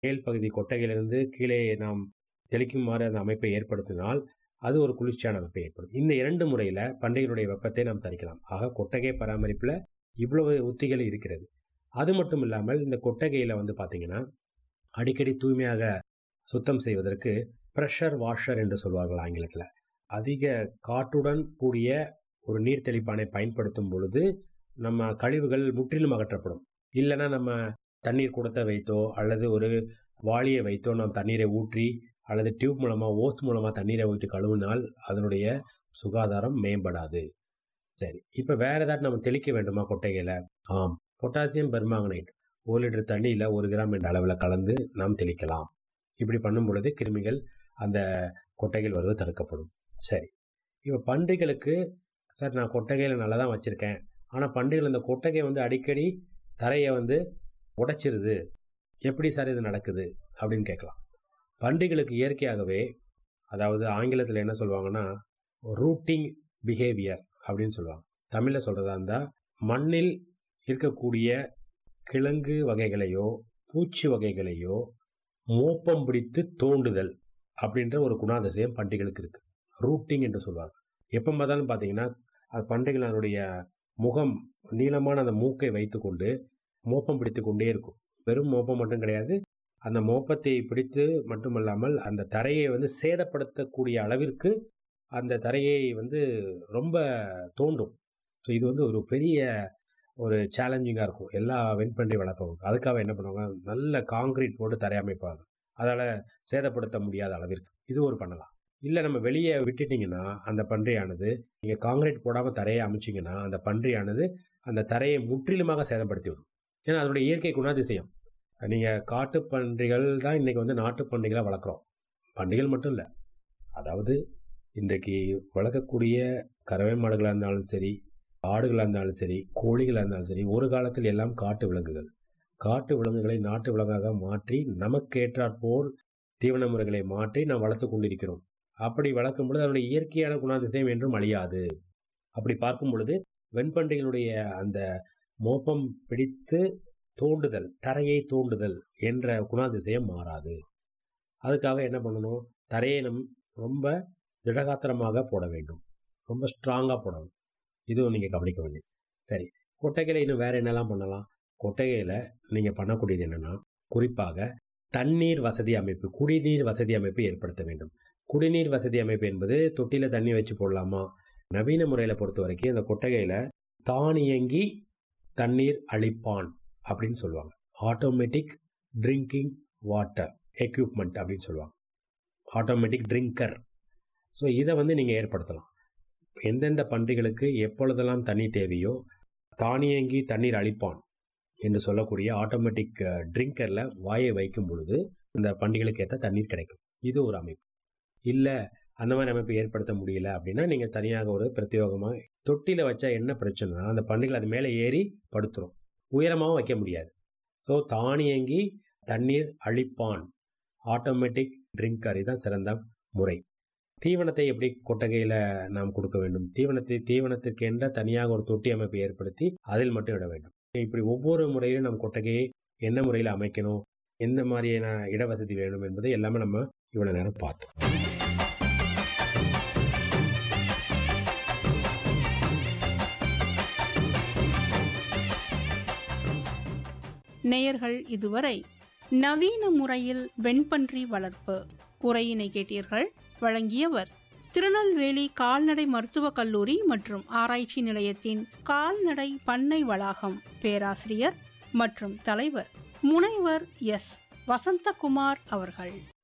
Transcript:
மேல் பகுதி கொட்டகையிலிருந்து கீழே நாம் தெளிக்குமாறு அந்த அமைப்பை ஏற்படுத்தினால் அது ஒரு குளிர்ச்சியான அமைப்பை ஏற்படும் இந்த இரண்டு முறையில் பண்டிகையுடைய வெப்பத்தை நாம் தணிக்கலாம் ஆக கொட்டகை பராமரிப்பில் இவ்வளவு உத்திகள் இருக்கிறது அது மட்டும் இல்லாமல் இந்த கொட்டகையில் வந்து பார்த்தீங்கன்னா அடிக்கடி தூய்மையாக சுத்தம் செய்வதற்கு ப்ரெஷர் வாஷர் என்று சொல்வார்கள் ஆங்கிலத்தில் அதிக காற்றுடன் கூடிய ஒரு நீர் தெளிப்பானை பயன்படுத்தும் பொழுது நம்ம கழிவுகள் முற்றிலும் அகற்றப்படும் இல்லைன்னா நம்ம தண்ணீர் குடத்தை வைத்தோ அல்லது ஒரு வாளியை வைத்தோ நாம் தண்ணீரை ஊற்றி அல்லது டியூப் மூலமாக ஓஸ் மூலமாக தண்ணீரை ஊற்றி கழுவினால் அதனுடைய சுகாதாரம் மேம்படாது சரி இப்போ வேற ஏதாவது நம்ம தெளிக்க வேண்டுமா கொட்டைகளை ஆம் பொட்டாசியம் பெர்மாங்கனைட் ஒரு லிட்டர் தண்ணியில் ஒரு கிராம் என்ற அளவில் கலந்து நாம் தெளிக்கலாம் இப்படி பண்ணும் பொழுது கிருமிகள் அந்த கொட்டைகள் வருவது தடுக்கப்படும் சரி இப்போ பன்றிகளுக்கு சார் நான் கொட்டகையில் நல்லா தான் வச்சுருக்கேன் ஆனால் பன்றிகள் அந்த கொட்டகை வந்து அடிக்கடி தரையை வந்து உடைச்சிருது எப்படி சார் இது நடக்குது அப்படின்னு கேட்கலாம் பன்றிகளுக்கு இயற்கையாகவே அதாவது ஆங்கிலத்தில் என்ன சொல்லுவாங்கன்னா ரூட்டிங் பிஹேவியர் அப்படின்னு சொல்லுவாங்க தமிழில் சொல்கிறதா இருந்தால் மண்ணில் இருக்கக்கூடிய கிழங்கு வகைகளையோ பூச்சி வகைகளையோ மோப்பம் பிடித்து தோண்டுதல் அப்படின்ற ஒரு குணாதிசயம் பன்றிகளுக்கு இருக்குது ரூட்டிங் என்று சொல்வாங்க எப்போ பார்த்தாலும் பார்த்தீங்கன்னா அது பன்றிகள் அதனுடைய முகம் நீளமான அந்த மூக்கை வைத்துக்கொண்டு மோப்பம் பிடித்து கொண்டே இருக்கும் வெறும் மோப்பம் மட்டும் கிடையாது அந்த மோப்பத்தை பிடித்து மட்டுமல்லாமல் அந்த தரையை வந்து சேதப்படுத்தக்கூடிய அளவிற்கு அந்த தரையை வந்து ரொம்ப தோண்டும் ஸோ இது வந்து ஒரு பெரிய ஒரு சேலஞ்சிங்காக இருக்கும் எல்லா வெண்பன்றி வளர்ப்பவங்க அதுக்காக என்ன பண்ணுவாங்க நல்ல காங்கிரீட் போட்டு தரை அமைப்பாங்க அதால் சேதப்படுத்த முடியாத அளவிற்கு இது ஒரு பண்ணலாம் இல்லை நம்ம வெளியே விட்டுட்டிங்கன்னா அந்த பன்றியானது நீங்கள் காங்கிரீட் போடாமல் தரையை அமைச்சிங்கன்னா அந்த பன்றியானது அந்த தரையை முற்றிலுமாக சேதப்படுத்தி விடும் ஏன்னா அதனுடைய இயற்கை குணாதிசயம் நீங்கள் காட்டு பன்றிகள் தான் இன்றைக்கி வந்து நாட்டு பன்றிகளாக வளர்க்குறோம் பன்றிகள் மட்டும் இல்லை அதாவது இன்றைக்கு வளர்க்கக்கூடிய கறவை மாடுகளாக இருந்தாலும் சரி ஆடுகளாக இருந்தாலும் சரி கோழிகளாக இருந்தாலும் சரி ஒரு காலத்தில் எல்லாம் காட்டு விலங்குகள் காட்டு விலங்குகளை நாட்டு விலங்காக மாற்றி நமக்கேற்றாற்போல் தீவன முறைகளை மாற்றி நாம் வளர்த்து கொண்டிருக்கிறோம் அப்படி வளர்க்கும் பொழுது அதனுடைய இயற்கையான குணாதிசயம் என்றும் அழியாது அப்படி பார்க்கும் பொழுது வெண்பன்றிகளுடைய அந்த மோப்பம் பிடித்து தோண்டுதல் தரையை தோண்டுதல் என்ற குணாதிசயம் மாறாது அதுக்காக என்ன பண்ணணும் தரையை நம் ரொம்ப திடகாத்திரமாக போட வேண்டும் ரொம்ப ஸ்ட்ராங்காக போடணும் இதுவும் நீங்கள் கவனிக்க வேண்டியது சரி கொட்டகையில் இன்னும் வேறு என்னெல்லாம் பண்ணலாம் கொட்டகையில் நீங்கள் பண்ணக்கூடியது என்னென்னா குறிப்பாக தண்ணீர் வசதி அமைப்பு குடிநீர் வசதி அமைப்பு ஏற்படுத்த வேண்டும் குடிநீர் வசதி அமைப்பு என்பது தொட்டியில் தண்ணி வச்சு போடலாமா நவீன முறையில் பொறுத்த வரைக்கும் இந்த கொட்டகையில் தானியங்கி தண்ணீர் அழிப்பான் அப்படின்னு சொல்லுவாங்க ஆட்டோமேட்டிக் ட்ரிங்கிங் வாட்டர் எக்யூப்மெண்ட் அப்படின்னு சொல்லுவாங்க ஆட்டோமேட்டிக் ட்ரிங்கர் ஸோ இதை வந்து நீங்கள் ஏற்படுத்தலாம் எந்தெந்த பன்றிகளுக்கு எப்பொழுதெல்லாம் தண்ணி தேவையோ தானியங்கி தண்ணீர் அழிப்பான் என்று சொல்லக்கூடிய ஆட்டோமேட்டிக் ட்ரிங்கரில் வாயை வைக்கும் பொழுது இந்த பன்றிகளுக்கு ஏற்ற தண்ணீர் கிடைக்கும் இது ஒரு அமைப்பு இல்லை அந்த மாதிரி அமைப்பு ஏற்படுத்த முடியல அப்படின்னா நீங்கள் தனியாக ஒரு பிரத்யோகமாக தொட்டியில் வச்சா என்ன பிரச்சனைனா அந்த பன்றிகள் அது மேலே ஏறி படுத்துரும் உயரமாகவும் வைக்க முடியாது ஸோ தானியங்கி தண்ணீர் அழிப்பான் ஆட்டோமேட்டிக் ட்ரிங்கர் இதுதான் சிறந்த முறை தீவனத்தை எப்படி கொட்டகையில் நாம் கொடுக்க வேண்டும் தீவனத்தை தீவனத்திற்கென்ற தனியாக ஒரு தொட்டி அமைப்பை ஏற்படுத்தி அதில் மட்டும் இட வேண்டும் இப்படி ஒவ்வொரு முறையிலும் நம் கொட்டகையை என்ன முறையில் அமைக்கணும் எந்த மாதிரியான இடவசதி வேணும் என்பதை எல்லாமே நம்ம இவ்வளோ நேரம் பார்த்தோம் நேயர்கள் இதுவரை நவீன முறையில் வெண்பன்றி வளர்ப்பு உரையினை கேட்டீர்கள் வழங்கியவர் திருநெல்வேலி கால்நடை மருத்துவக் கல்லூரி மற்றும் ஆராய்ச்சி நிலையத்தின் கால்நடை பண்ணை வளாகம் பேராசிரியர் மற்றும் தலைவர் முனைவர் எஸ் வசந்தகுமார் அவர்கள்